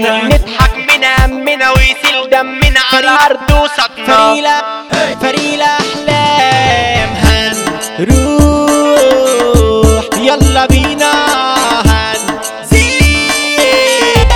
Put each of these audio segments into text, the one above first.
فريلة نضحك من همنا ويسيل دمنا على ارض وسطنا فريلة فريلة أحلام هنروح يلا بينا هنزيد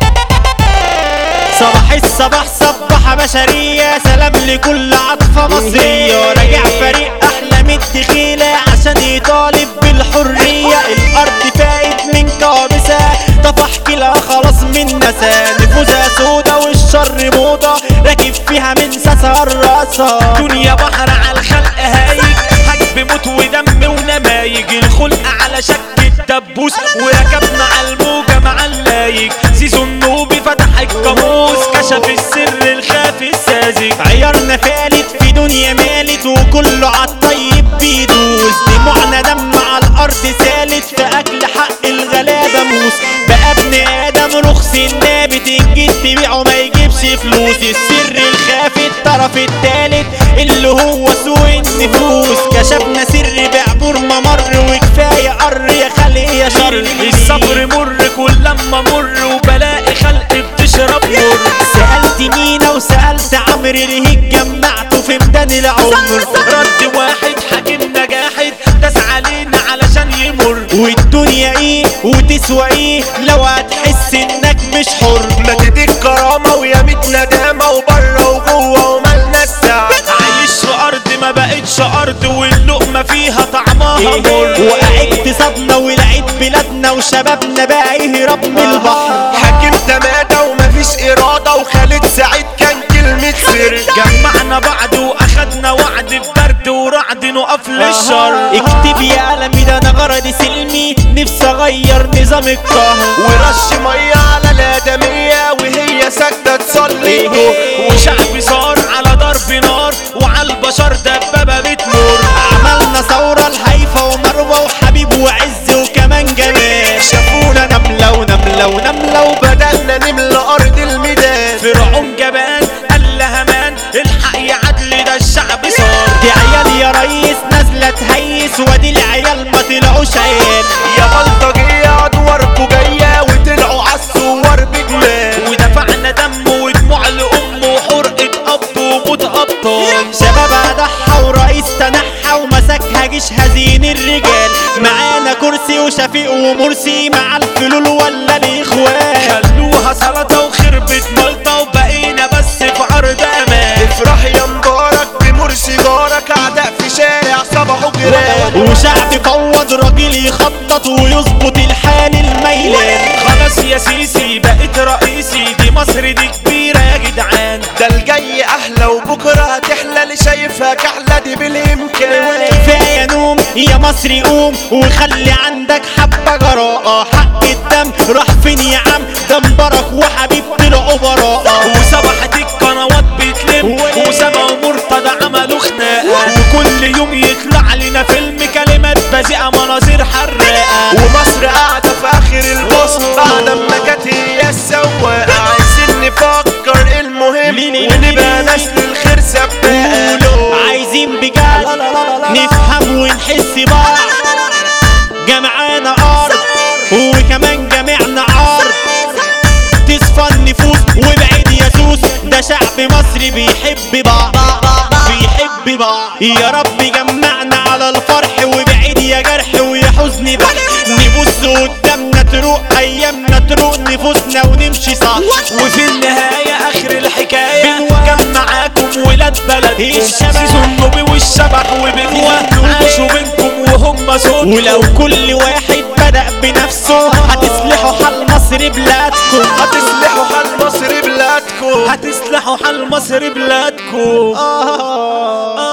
صباح الصباح صباحة بشرية سلام لكل عطفة مصرية راجع فريق أحلام الدخيلة عشان يطالب بالحرية الأرض فايت من كابسة طفح كلا خلاص من نسى نفوسها سودا والشر موضة راكب فيها من ساسها الراسة دنيا بحر على الخلق هايج حجب موت ودم ونمايج الخلق على شك الدبوس وركبنا على الموجة مع اللايج زيزو النوبي فتح القاموس كشف السر الخافي الساذج عيارنا فالت في دنيا مالت وكله عالطيب بيدوس دموعنا دم على الارض سالت في اكل حق الغلابه موس بقى ابن ادم رخص النابت الجد تبيعه ما يجيبش فلوس السر الخافي الطرف التالت اللي هو سوق النفوس كشفنا سر بعبور ممر وكفايه قر يا خلق يا شر الصبر مر كل لما مر وبلاقي خلق بتشرب مر سألت مينا وسألت عمرو ليه اتجمعتوا في ميدان العمر رد واحد حاكمنا جاحد داس علينا علشان يمر والدنيا ايه وتسوى ايه لو هتحس انك مش حر ما تديك كرامة ويا ميت ندامة وبره وجوه ومالنا السعد عايش في ارض ما بقتش ارض واللقمة فيها طعمها مر وقعدت صدنا ولعيد بلادنا وشبابنا بقى يهرب من البحر حاكم تمادى ومفيش إرادة وخالد سعيد كان كلمة سر جمعنا بعض واخدنا وعد ببرد ورعد نقف للشر اكتب يا قلمي ده انا غرضي سلمي نفسي اغير نظام القهر ورش مية على الآدمية وهي ساكتة تصلي وشعب صار على ضرب نار وعلى البشر دبابة بتمر عملنا ثورة الهيفا ومروة وحبيب وعز وكمان جمال شافونا نملة ونملة ونملة وبدلنا نملى أرض الميدان فرعون جبان قال لهمان الحق يا عدل ده الشعب صار دي عيال يا ريس نازلة تهيس وادي العيال ما طلعوش عيال يا بلطجية أدواركوا جاية وطلعوا عالصور بجمال ودفعنا دم ودموع لأم وحرقة أب وموت أبطال شباب ضحى ورئيس تنحى ومسكها جيش هزين الرجال معانا كرسي وشفيق ومرسي مع الفلول ولا الاخوان خلوها سلطة وخربت ملطة وبقينا بس في عرض أمان افرح يا مبارك بمرسي جارك أعداء في شارع صبحوا جيران وشعب فوض راجل يخطط ويظبط الحال الميلان خلاص يا سيسي بقيت رئيسي دي مصر دي كبيرة يا جدعان ده الجاي أحلى وبكرة هتحلى اللي شايفها كحلة دي بالإمكان كفاية نوم يا مصري قوم وخلي عندك حبة جراءة حق الدم راح فين يا عم ده مبارك وحبيب طلعوا براءة وسبحت القنوات بتلم وسما ومرتضى عملوا خناقة وكل يوم يطلع لنا فيلم كلمات بذيئة مناظر حراقة ومصر قاعدة في آخر الباص بعد ما كانت هي السواقة عايزين نفكر المهم ونبقى نسل الخير سباقة عايزين بجد نفهم ونحس بعض جمعانا ارض وكمان جميعنا عرض تصفى النفوس وابعد يا سوس ده شعب مصري بيحب بعض بيحب بعض يا رب جمعنا على الفرح وابعد يا جرح ويا حزن بقى نبص قدامنا تروق ايامنا تروق نفوسنا ونمشي صح وفي النهاية آخر الحكاية بنوة. كان معاكم ولاد بلدكم الشباب. سيسو النوبي والشبح وبنوة عاشوا بينكم وهم صوت ولو كل واحد بدأ بنفسه هتصلحوا حال مصر بلادكم هتصلحوا حال مصر بلادكم هتصلحوا حال مصر بلادكم آه